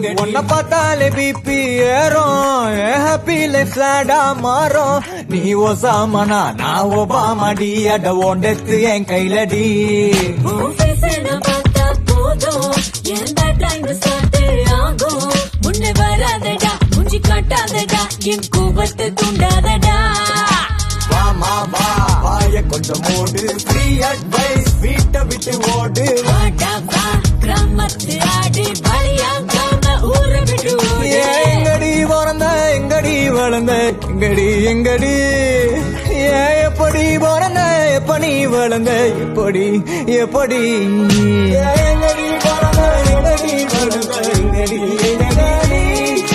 எங்க உன்னை பார்த்தாலே பிபி ஏறும் ஹாப்பி லைஃப் ஸ்லாடா மாறும் நீ ஒசாமனா நான் ஒபாமாடி அட ஓண்டெத்து என் கையிலடி உன் face அ நான் பார்த்தா போதும் என் bad time start ஆகும் முன்னே வராதடா மூஞ்சி காட்டாதடா என் கோபத்தை தூண்டாதடா வாமா வா வாய கொஞ்சம் மூடு ஃப்ரீ அட்வைஸ் வீட்டை விட்டு ஓடு வாடா வா கிராமத்து ஆடி பலியாகாம ஊரை விட்டு ஓடு ஏன் எங்கடி பிறந்த எங்கடி வளர்ந்த எங்கடி எங்கடி ஏன் எப்படி பிறந்த எப்படி வளர்ந்த எப்படி எப்படி ஏன் எங்கடி பிறந்த எங்கடி வளர்ந்த எங்கடி எங்கடி